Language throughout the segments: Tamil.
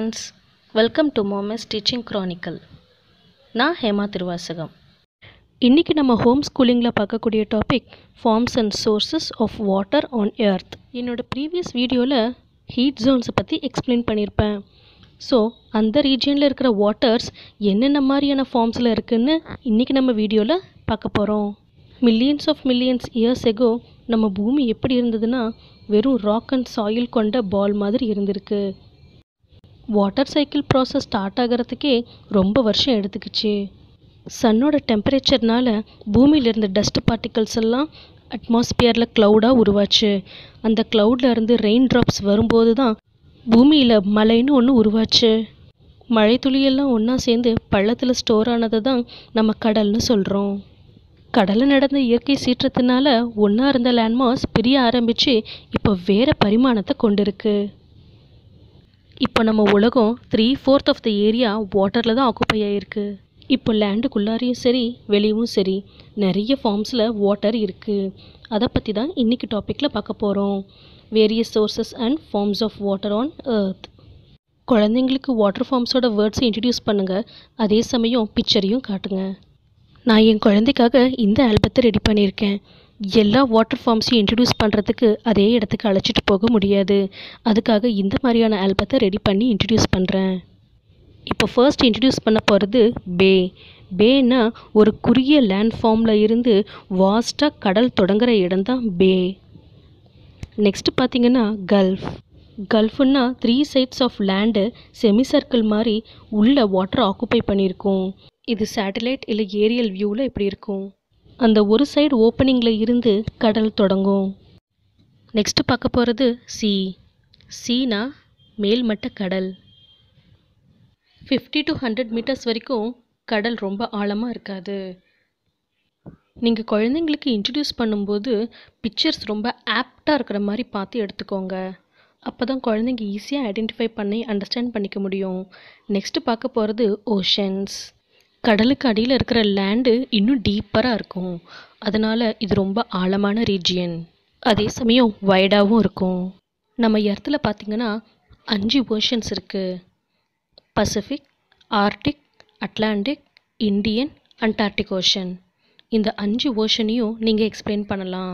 friends welcome to mom's teaching chronicle நான் ஹேமா திருவாசகம் இன்றைக்கி நம்ம ஹோம் ஸ்கூலிங்கில் பார்க்கக்கூடிய topic forms and sources of water on earth என்னோட ப்ரீவியஸ் வீடியோவில் ஹீட் ஜோன்ஸை பற்றி எக்ஸ்பிளைன் பண்ணியிருப்பேன் ஸோ அந்த ரீஜியனில் இருக்கிற வாட்டர்ஸ் என்னென்ன மாதிரியான ஃபார்ம்ஸில் இருக்குன்னு இன்றைக்கி நம்ம வீடியோவில் பார்க்க போகிறோம் millions of millions years ago நம்ம பூமி எப்படி இருந்ததுன்னா வெறும் ராக் அண்ட் சாயில் கொண்ட பால் மாதிரி இருந்திருக்கு வாட்டர் சைக்கிள் ப்ராசஸ் ஸ்டார்ட் ஆகிறதுக்கே ரொம்ப வருஷம் எடுத்துக்கிச்சு சன்னோட டெம்பரேச்சர்னால பூமியில் இருந்த டஸ்ட் பார்ட்டிகல்ஸ் எல்லாம் அட்மாஸ்பியரில் க்ளவுடாக உருவாச்சு அந்த க்ளவுடில் இருந்து ரெயின் ட்ராப்ஸ் வரும்போது தான் பூமியில் மழைன்னு ஒன்று உருவாச்சு மழை துளியெல்லாம் ஒன்றா சேர்ந்து பள்ளத்தில் ஸ்டோர் ஆனதை தான் நம்ம கடல்னு சொல்கிறோம் கடலில் நடந்த இயற்கை சீற்றத்தினால ஒன்றா இருந்த லேண்ட்மாஸ் பிரிய ஆரம்பித்து இப்போ வேறு பரிமாணத்தை கொண்டிருக்கு இப்போ நம்ம உலகம் three fourth of the area வாட்டரில் தான் ஆக்குப்பை ஆகிருக்கு இப்போ லேண்டுக்குள்ளாரையும் சரி வெளியவும் சரி நிறைய ஃபார்ம்ஸில் வாட்டர் இருக்குது அதை பற்றி தான் இன்றைக்கி டாப்பிக்கில் பார்க்க போகிறோம் various sources and forms of water on earth குழந்தைங்களுக்கு வாட்டர் ஃபார்ம்ஸோட வேர்ட்ஸை இன்ட்ரடியூஸ் பண்ணுங்கள் அதே சமயம் பிக்சரையும் காட்டுங்க நான் என் குழந்தைக்காக இந்த ஆல்பத்தை ரெடி பண்ணியிருக்கேன் எல்லா வாட்டர் ஃபார்ம்ஸையும் இன்ட்ரடியூஸ் பண்ணுறதுக்கு அதே இடத்துக்கு அழைச்சிட்டு போக முடியாது அதுக்காக இந்த மாதிரியான ஆல்பத்தை ரெடி பண்ணி இன்ட்ரடியூஸ் பண்ணுறேன் இப்போ ஃபர்ஸ்ட் இன்ட்ரடியூஸ் பண்ண போகிறது பே பேனா ஒரு குறுகிய லேண்ட் ஃபார்மில் இருந்து வாஸ்ட்டாக கடல் தொடங்குற இடம் தான் பே நெக்ஸ்ட் பார்த்தீங்கன்னா கல்ஃப் கல்ஃப்னா three sides of land semi circle மாதிரி உள்ள வாட்டர் ஆக்குப்பை பண்ணியிருக்கோம் இது சேட்டலைட் இல்லை ஏரியல் வியூவில் இப்படி இருக்கும் அந்த ஒரு சைடு ஓப்பனிங்கில் இருந்து கடல் தொடங்கும் நெக்ஸ்ட்டு பார்க்க போகிறது சி சீனா மேல்மட்ட கடல் ஃபிஃப்டி டு ஹண்ட்ரட் மீட்டர்ஸ் வரைக்கும் கடல் ரொம்ப ஆழமாக இருக்காது நீங்கள் குழந்தைங்களுக்கு இன்ட்ரடியூஸ் பண்ணும்போது பிக்சர்ஸ் ரொம்ப ஆப்டாக இருக்கிற மாதிரி பார்த்து எடுத்துக்கோங்க அப்போ தான் குழந்தைங்க ஈஸியாக ஐடென்டிஃபை பண்ணி அண்டர்ஸ்டாண்ட் பண்ணிக்க முடியும் நெக்ஸ்ட்டு பார்க்க போகிறது ஓஷன்ஸ் கடலுக்கு அடியில் இருக்கிற லேண்டு இன்னும் டீப்பராக இருக்கும் அதனால் இது ரொம்ப ஆழமான ரீஜியன் அதே சமயம் வைடாகவும் இருக்கும் நம்ம இடத்துல பார்த்திங்கன்னா அஞ்சு ஓஷன்ஸ் இருக்குது Pacific Arctic Atlantic Indian Antarctic ocean இந்த அஞ்சு ஓஷனையும் நீங்கள் எக்ஸ்பிளைன் பண்ணலாம்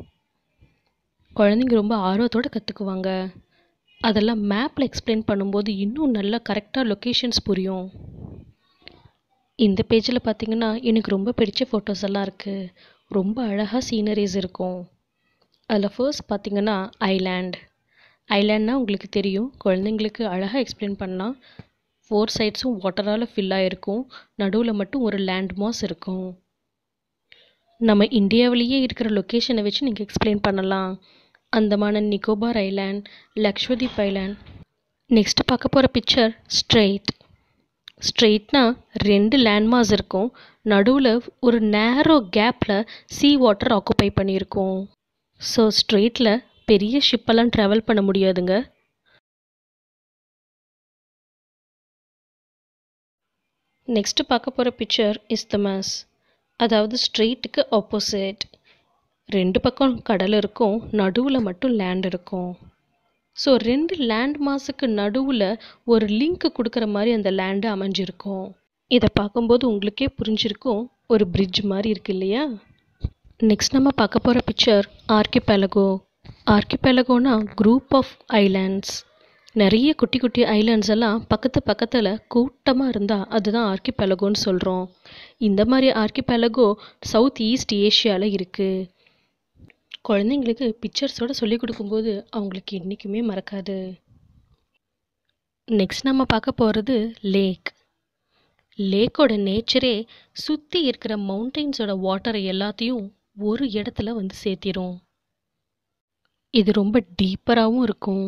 குழந்தைங்க ரொம்ப ஆர்வத்தோடு கற்றுக்குவாங்க அதெல்லாம் மேப்பில் எக்ஸ்பிளைன் பண்ணும்போது இன்னும் நல்லா கரெக்டாக லொக்கேஷன்ஸ் புரியும் இந்த பேஜில் பார்த்தீங்கன்னா எனக்கு ரொம்ப பிடிச்ச ஃபோட்டோஸ் எல்லாம் இருக்குது ரொம்ப அழகாக சீனரிஸ் இருக்கும் அதில் ஃபர்ஸ்ட் பார்த்தீங்கன்னா ஐலேண்ட் ஐலேண்ட்னா உங்களுக்கு தெரியும் குழந்தைங்களுக்கு அழகாக எக்ஸ்பிளைன் பண்ணலாம் ஃபோர் சைட்ஸும் வாட்டரால் ஃபில் ஆகிருக்கும் நடுவில் மட்டும் ஒரு லேண்ட் மாஸ் இருக்கும் நம்ம இந்தியாவிலேயே இருக்கிற லொக்கேஷனை வச்சு நீங்கள் எக்ஸ்பிளைன் பண்ணலாம் Andaman Nicobar island Lakshadweep island next பார்க்க போகிற பிக்சர் ஸ்ட்ரெயிட் ஸ்ட்ரெயிட்னா ரெண்டு லேண்ட்மார்க்ஸ் இருக்கும் நடுவில் ஒரு நேரோ கேப்பில் சீ வாட்டர் ஆக்குப்பை பண்ணியிருக்கோம் ஸோ ஸ்ட்ரெயிட்டில் பெரிய ஷிப்பெல்லாம் ட்ராவல் பண்ண முடியாதுங்க நெக்ஸ்ட்டு பார்க்க போகிற பிக்சர் இஸ்தமஸ் அதாவது ஸ்ட்ரெயிட்டுக்கு ஆப்போசிட் ரெண்டு பக்கம் கடல் இருக்கும் நடுவில் மட்டும் லேண்ட் இருக்கும் ஸோ ரெண்டு லேண்ட் மாஸுக்கு நடுவில் ஒரு லிங்க் கொடுக்குற மாதிரி அந்த லேண்டு அமைஞ்சிருக்கும் இதை பார்க்கும்போது உங்களுக்கே புரிஞ்சிருக்கும் ஒரு பிரிட்ஜ் மாதிரி இருக்கு இல்லையா நெக்ஸ்ட் நம்ம பார்க்க போகிற பிக்சர் ஆர்கிபேலகோ ஆர்கிபேலகோனா குரூப் ஆஃப் ஐலாண்ட்ஸ் நிறைய குட்டி குட்டி ஐலாண்ட்ஸ் எல்லாம் பக்கத்து பக்கத்தில் கூட்டமாக இருந்தால் அதுதான் ஆர்கிபேலகோன்னு சொல்கிறோம் இந்த மாதிரி ஆர்கிபேலகோ சவுத் ஈஸ்ட் ஏஷியாவில் இருக்குது குழந்தைங்களுக்கு பிக்சர்ஸோடு சொல்லி கொடுக்கும்போது அவங்களுக்கு என்றைக்குமே மறக்காது நெக்ஸ்ட் நம்ம பார்க்க போகிறது லேக் லேக்கோட நேச்சரே சுற்றி இருக்கிற மவுண்டெயின்ஸோட வாட்டரை எல்லாத்தையும் ஒரு இடத்துல வந்து சேர்த்திரும் இது ரொம்ப டீப்பராகவும் இருக்கும்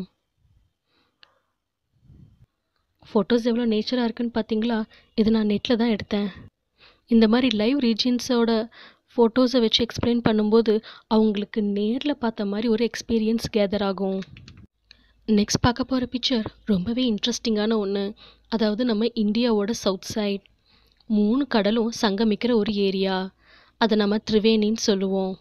ஃபோட்டோஸ் எவ்வளோ நேச்சராக இருக்குன்னு பார்த்தீங்களா இது நான் நெட்டில் தான் எடுத்தேன் இந்த மாதிரி லைவ் ரீஜியன்ஸோட ஃபோட்டோஸை வச்சு எக்ஸ்பிளைன் பண்ணும்போது அவங்களுக்கு நேரில் பார்த்த மாதிரி ஒரு எக்ஸ்பீரியன்ஸ் கேதர் ஆகும் நெக்ஸ்ட் பார்க்க போகிற பிக்சர் ரொம்பவே இன்ட்ரெஸ்டிங்கான ஒன்று அதாவது நம்ம இந்தியாவோட சவுத் சைட் மூணு கடலும் சங்கமிக்கிற ஒரு ஏரியா அதை நம்ம திரிவேணின்னு சொல்லுவோம்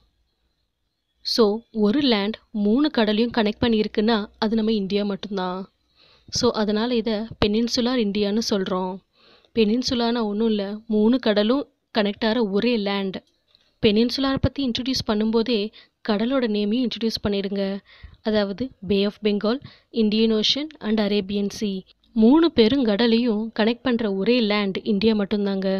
ஸோ ஒரு லேண்ட் மூணு கடலையும் கனெக்ட் பண்ணியிருக்குன்னா அது நம்ம இந்தியா மட்டும்தான் ஸோ அதனால் இதை பெனின்சுலார் இந்தியான்னு சொல்கிறோம் பெனின்சுலானா ஒன்றும் இல்லை மூணு கடலும் கனெக்ட் ஆகிற ஒரே லேண்ட் பெனின்சுலாரை பற்றி இன்ட்ரடியூஸ் பண்ணும்போதே கடலோட நேமையும் இன்ட்ரடியூஸ் பண்ணிடுங்க அதாவது bay of Bengal Indian ocean and Arabian sea மூணு பெரும் கடலையும் கனெக்ட் பண்ணுற ஒரே லேண்ட் இந்தியா மட்டும்தாங்க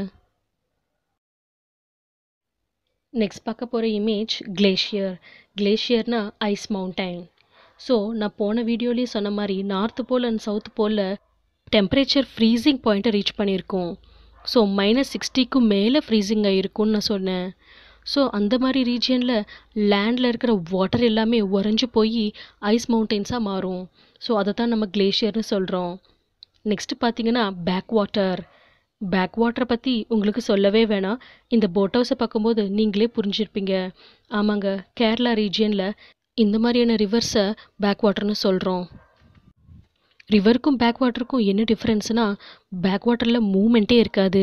நெக்ஸ்ட் பார்க்க போகிற இமேஜ் கிளேஷியர் கிளேஷியர்னா ஐஸ் மவுண்டைன் ஸோ நான் போன வீடியோலேயே சொன்ன மாதிரி நார்த்து போல் அண்ட் சவுத் போலில் டெம்பரேச்சர் ஃப்ரீசிங் பாயிண்ட்டை ரீச் பண்ணியிருக்கோம் ஸோ மைனஸ் சிக்ஸ்டிக்கும் மேலே ஃப்ரீசிங் ஆகிருக்கும்னு நான் சொன்னேன் ஸோ அந்த மாதிரி ரீஜியனில் லேண்டில் இருக்கிற வாட்டர் எல்லாமே உறைஞ்சி போய் ஐஸ் மவுண்டெயின்ஸாக மாறும் ஸோ அதை தான் நம்ம கிளேஷியர்னு சொல்கிறோம் நெக்ஸ்ட்டு பார்த்தீங்கன்னா பேக் வாட்டர் பேக் வாட்டரை பற்றி உங்களுக்கு சொல்லவே வேணாம் இந்த போட் ஹவுஸை பார்க்கும்போது நீங்களே புரிஞ்சிருப்பீங்க ஆமாங்க கேரளா ரீஜியனில் இந்த மாதிரியான ரிவர்ஸை பேக் வாட்டர்னு சொல்கிறோம் ரிவருக்கும் பேக் வாட்டருக்கும் என்ன டிஃப்ரென்ஸ்னால் பேக் வாட்டரில் மூமெண்ட்டே இருக்காது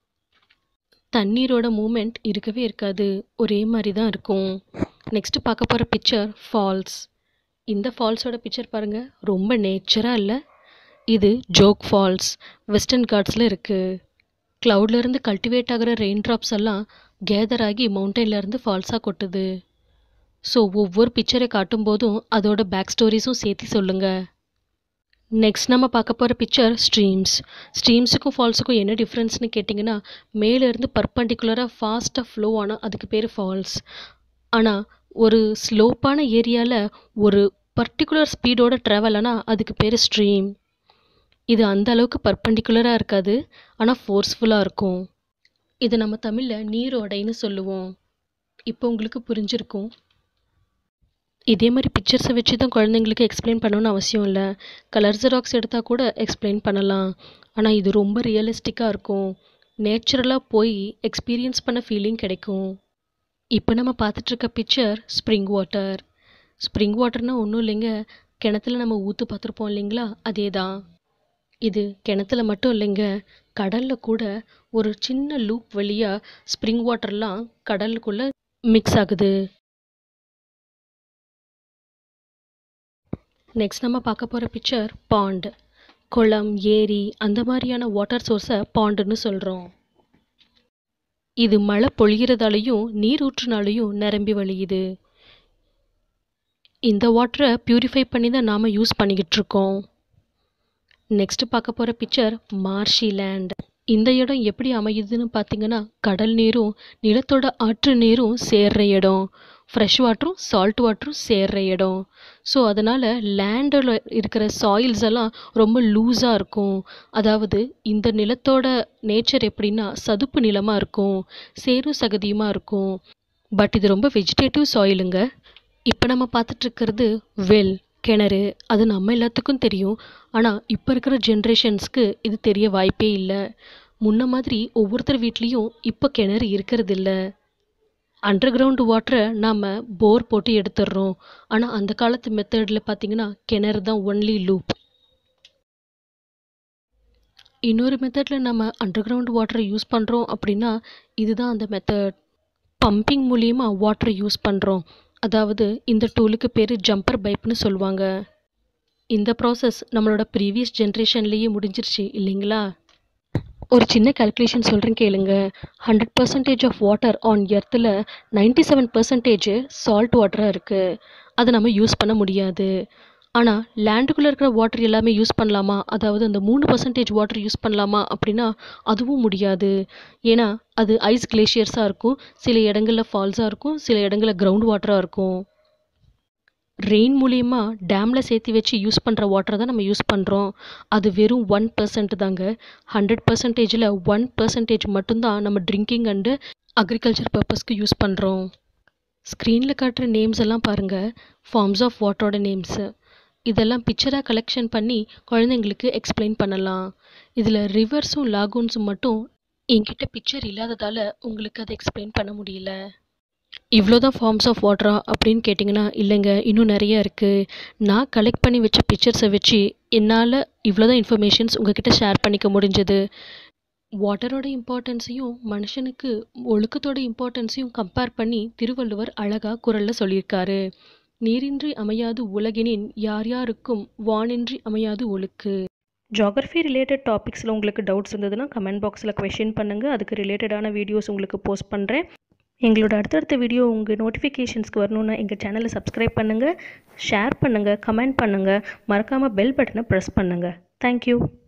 தண்ணீரோட மூமெண்ட் இருக்கவே இருக்காது ஒரே மாதிரி தான் இருக்கும் நெக்ஸ்ட்டு பார்க்க போகிற பிக்சர் ஃபால்ஸ் இந்த ஃபால்ஸோட பிக்சர் பாருங்கள் ரொம்ப நேச்சராக இல்லை இது ஜோக் ஃபால்ஸ் வெஸ்டர்ன் காட்ஸில் இருக்குது க்ளவுட்லேருந்து கல்டிவேட் ஆகிற ரெயின் ட்ராப்ஸ் எல்லாம் கேதர் ஆகி மவுண்டன்லேருந்து ஃபால்ஸாக கொட்டுது ஸோ ஒவ்வொரு பிக்சரை காட்டும்போதும் அதோட பேக் ஸ்டோரிஸும் சேர்த்து சொல்லுங்கள் நெக்ஸ்ட் நம்ம பார்க்க போகிற பிக்சர் ஸ்ட்ரீம்ஸ் ஸ்ட்ரீம்ஸுக்கும் ஃபால்ஸுக்கும் என்ன டிஃப்ரென்ஸ்னு கேட்டிங்கன்னா மேலேருந்து பர்பண்டிகுலராக ஃபாஸ்ட்டாக ஃப்ளோ ஆனால் அதுக்கு பேர் ஃபால்ஸ் ஆனால் ஒரு ஸ்லோப்பான ஏரியாவில் ஒரு பர்டிகுலர் ஸ்பீடோட ட்ராவல் ஆனால் அதுக்கு பேர் ஸ்ட்ரீம் இது அந்த அளவுக்கு பர்பண்டிகுலராக இருக்காது ஆனால் ஃபோர்ஸ்ஃபுல்லாக இருக்கும் இது நம்ம தமிழில் நீரோடைன்னு சொல்லுவோம் இப்போ உங்களுக்கு புரிஞ்சிருக்கும் இதே மாதிரி பிக்சர்ஸை வச்சு தான் குழந்தைங்களுக்கு எக்ஸ்பிளைன் பண்ணணும்னு அவசியம் இல்லை கலர் ஜெராக்ஸ் எடுத்தால் கூட எக்ஸ்பிளைன் பண்ணலாம் ஆனால் இது ரொம்ப ரியலிஸ்டிக்காக இருக்கும் நேச்சுரலாக போய் எக்ஸ்பீரியன்ஸ் பண்ண ஃபீலிங் கிடைக்கும் இப்போ நம்ம பார்த்துட்ருக்க பிக்சர் ஸ்ப்ரிங் வாட்டர் ஸ்ப்ரிங் வாட்டர்னால் ஒன்றும் இல்லைங்க கிணத்துல நம்ம ஊற்று பார்த்துருப்போம் இல்லைங்களா அதே தான் இது கிணத்துல மட்டும் இல்லைங்க கடலில் கூட ஒரு சின்ன லூப் வழியாக ஸ்ப்ரிங் வாட்டர்லாம் கடலுக்குள்ளே மிக்ஸ் ஆகுது நெக்ஸ்ட் நம்ம பார்க்க போகிற பிக்சர் பாண்ட் குளம் ஏரி அந்த மாதிரியான வாட்டர் சோர்ஸை பாண்டுன்னு சொல்கிறோம் இது மழை பொழிகிறதாலையும் நீர் ஊற்றுனாலையும் நிரம்பி வழியுது இந்த வாட்டரை பியூரிஃபை பண்ணி தான் நாம் யூஸ் பண்ணிக்கிட்டு இருக்கோம் நெக்ஸ்ட் பார்க்க போகிற பிக்சர் மார்ஷி லேண்ட் இந்த இடம் எப்படி அமையுதுன்னு பார்த்தீங்கன்னா கடல் நீரும் நிலத்தோட ஆற்று நீரும் சேர்ற இடம் ஃப்ரெஷ் வாட்டரும் சால்ட் வாட்டரும் சேர்ற இடம் ஸோ அதனால் லேண்டில் இருக்கிற சாயில்ஸ் எல்லாம் ரொம்ப லூஸாக இருக்கும் அதாவது இந்த நிலத்தோட நேச்சர் எப்படின்னா சதுப்பு நிலமாக இருக்கும் சேரும் சகதியுமாக இருக்கும் பட் இது ரொம்ப வெஜிடேட்டிவ் சாயிலுங்க இப்போ நம்ம பார்த்துட்ருக்கிறது வெல் கிணறு அது நம்ம எல்லாத்துக்கும் தெரியும் ஆனால் இப்போ இருக்கிற ஜென்ரேஷன்ஸ்க்கு இது தெரிய வாய்ப்பே இல்லை முன்ன மாதிரி ஒவ்வொருத்தர் வீட்லேயும் இப்போ கிணறு இருக்கிறது இல்லை அண்டர் கிரவுண்ட் வாட்டரை நாம் போர் போட்டு எடுத்துடுறோம் ஆனால் அந்த காலத்து மெத்தடில் பார்த்தீங்கன்னா கிணறு தான் ஒன்லி லூப் இன்னொரு மெத்தடில் நம்ம அண்டர் கிரவுண்ட் வாட்டரை யூஸ் பண்ணுறோம் அப்படின்னா இதுதான் அந்த மெத்தட் பம்பிங் மூலியமாக வாட்டரை யூஸ் பண்ணுறோம் அதாவது இந்த டூலுக்கு பேர் ஜம்பர் பைப்னு சொல்லுவாங்க இந்த ப்ராசஸ் நம்மளோட ப்ரீவியஸ் ஜென்ரேஷன்லேயே முடிஞ்சிருச்சு இல்லைங்களா ஒரு சின்ன கால்குலேஷன் சொல்கிறேன் கேளுங்க hundred percentage of water on எர்த்தில் நைன்டி செவன் பர்சன்டேஜ் சால்ட் வாட்டராக இருக்குது அதை நம்ம யூஸ் பண்ண முடியாது ஆனால் லேண்டுக்குள்ளே இருக்கிற வாட்டர் எல்லாமே யூஸ் பண்ணலாமா அதாவது அந்த மூணு பர்சன்டேஜ் வாட்டர் யூஸ் பண்ணலாமா அப்படின்னா அதுவும் முடியாது ஏன்னா அது ஐஸ் கிளேஷியர்ஸாக இருக்கும் சில இடங்களில் ஃபால்ஸாக இருக்கும் சில இடங்களில் கிரவுண்ட் வாட்டராக இருக்கும் ரெயின் மூலியமா டேமில் சேர்த்து வச்சு யூஸ் பண்ணுற வாட்டரை தான் நம்ம யூஸ் பண்ணுறோம் அது வெறும் ஒன் பர்சன்ட் தாங்க ஹண்ட்ரட் பர்சன்டேஜில் ஒன் பர்சன்டேஜ் மட்டும்தான் நம்ம ட்ரிங்கிங் அண்டு அக்ரிகல்ச்சர் பர்பஸ்க்கு யூஸ் பண்ணுறோம் ஸ்க்ரீனில் காட்டுற நேம்ஸ் எல்லாம் பாருங்கள் ஃபார்ம்ஸ் ஆஃப் வாட்டரோட நேம்ஸு இதெல்லாம் பிக்சராக கலெக்ஷன் பண்ணி குழந்தைங்களுக்கு எக்ஸ்பிளைன் பண்ணலாம் இதில் ரிவர்ஸும் லாகூன்ஸும் மட்டும் என்கிட்ட பிக்சர் இல்லாததால் உங்களுக்கு அதை எக்ஸ்பிளைன் பண்ண முடியல இவ்வளோ தான் ஃபார்ம்ஸ் ஆஃப் வாட்டரா அப்படின்னு கேட்டிங்கன்னா இல்லைங்க இன்னும் நிறைய இருக்குது நான் கலெக்ட் பண்ணி வச்ச பிக்சர்ஸை வச்சு என்னால் இவ்வளோ தான் இன்ஃபர்மேஷன்ஸ் உங்ககிட்ட ஷேர் பண்ணிக்க முடிஞ்சது வாட்டரோட இம்பார்ட்டன்ஸையும் மனுஷனுக்கு ஒழுக்கத்தோட இம்பார்ட்டன்ஸையும் கம்பேர் பண்ணி திருவள்ளுவர் அழகாக குரலில் சொல்லியிருக்காரு நீரின்றி அமையாது உலகினின் யார் யாருக்கும் வானின்றி அமையாது ஒழுக்கு ஜாகிரஃபி ரிலேட்டட் டாபிக்ஸில் உங்களுக்கு டவுட்ஸ் இருந்ததுன்னா கமெண்ட் பாக்ஸில் கொஷின் பண்ணுங்கள் அதுக்கு ரிலேட்டடான வீடியோஸ் உங்களுக்கு போஸ்ட் பண்ணுறேன் எங்களோட அடுத்தடுத்த வீடியோ உங்கள் நோட்டிஃபிகேஷன்ஸ்க்கு வரணுன்னா எங்கள் சேனலை சப்ஸ்கிரைப் பண்ணுங்கள் ஷேர் பண்ணுங்கள் கமெண்ட் பண்ணுங்கள் மறக்காமல் பெல் பட்டனை ப்ரெஸ் பண்ணுங்கள் தேங்க்யூ